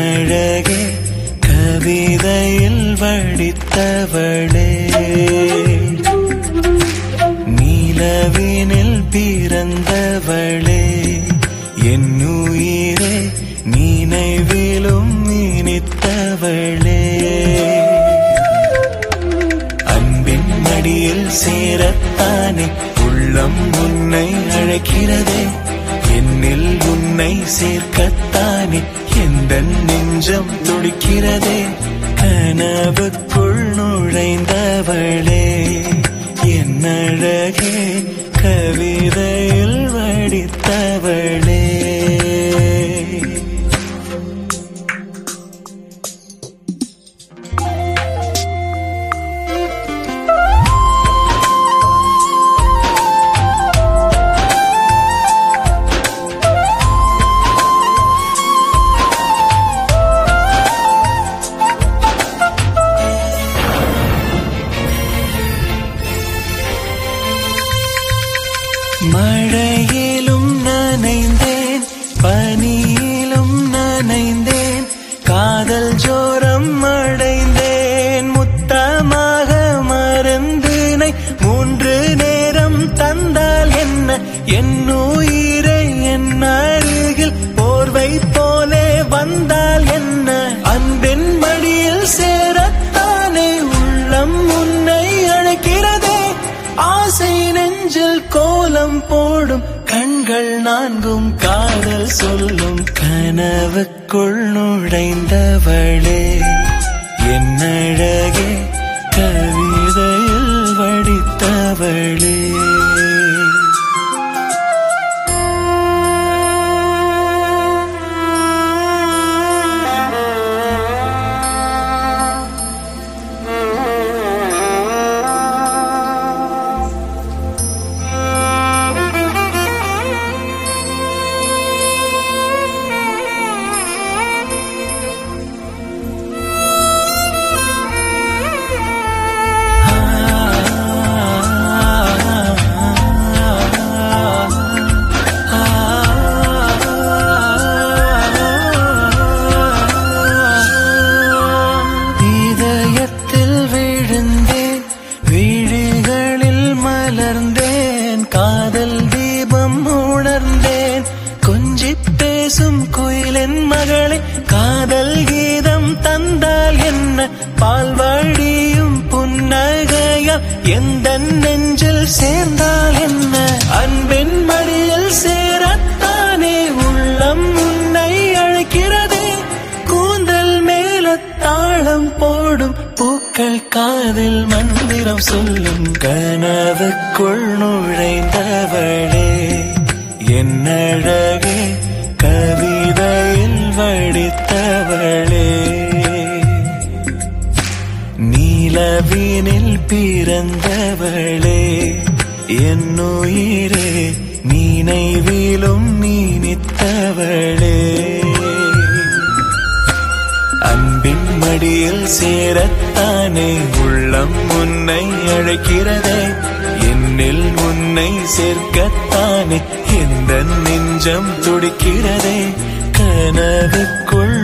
என்னழகே கவிதையில் வடித்தவளே நீலவினில் பிறந்தவளே என் உயிரே நினைவிலும் இனித்தவளே அன்பின் மடியில் சேரத்தானே உள்ளம் உன்னை அழைக்கிறதே என்னில் உன்னை சேர்க்கத்தானே எந்த நெஞ்சம் துடிக்கிறதே கனவுக்குள் நுழைந்தவளே என் அழகே கவிதையில் வடித்தவளே மழையிலும் நனைந்தேன் பனியிலும் நனைந்தேன் காதல் ஜோரம் அடைந்தேன் முத்தமாக மறந்தினை மூன்று நேரம் தந்தால் என்ன என் உயிரை என் அருகில் போர்வை போலே வந்தால் என்ன அன்பின் மடியில் சேரத்தானே உள்ளம் உன்னை அழைக்கிறதே ஆசை நெஞ்சில் கோலம் போடும் கண்கள் நான்கும் காதல் சொல்லும் கனவுக்குள் நுழைந்தவளே என் அழகே கவிதையில் வடித்தவளே இதயத்தில் விழுந்தேன் விழிகளில் மலர்ந்தேன் காதல் தீபம் உணர்ந்தேன் கொஞ்சி பேசும் குயிலின் மகளே காதல் கீதம் தந்தால் என்ன பால் வழியும் புன்னகையால் எந்த நெஞ்சில் சேர்ந்தால் என்ன அன்பின் மடியில் சேரத்தானே உள்ளம் உன்னை அழைக்கிறதே கூந்தல் மேல தாளம் போடும் பூக்கள் காதில் மந்திரம் சொல்லும் கனவுக்குள் நுழைந்தவளே என் அழகே கவிதையில் வடித்தவளே நீலவினில் பிறந்தவளே என் உயிரே நினைவிலும் நீனித்தவளே அன்பின் மடியில் சேரத்தானே உள்ளம் உன்னை அழைக்கிறதே என்னில் உன்னை சேர்க்கத்தானே எந்த நெஞ்சம் துடிக்கிறதே கனவுக்குள்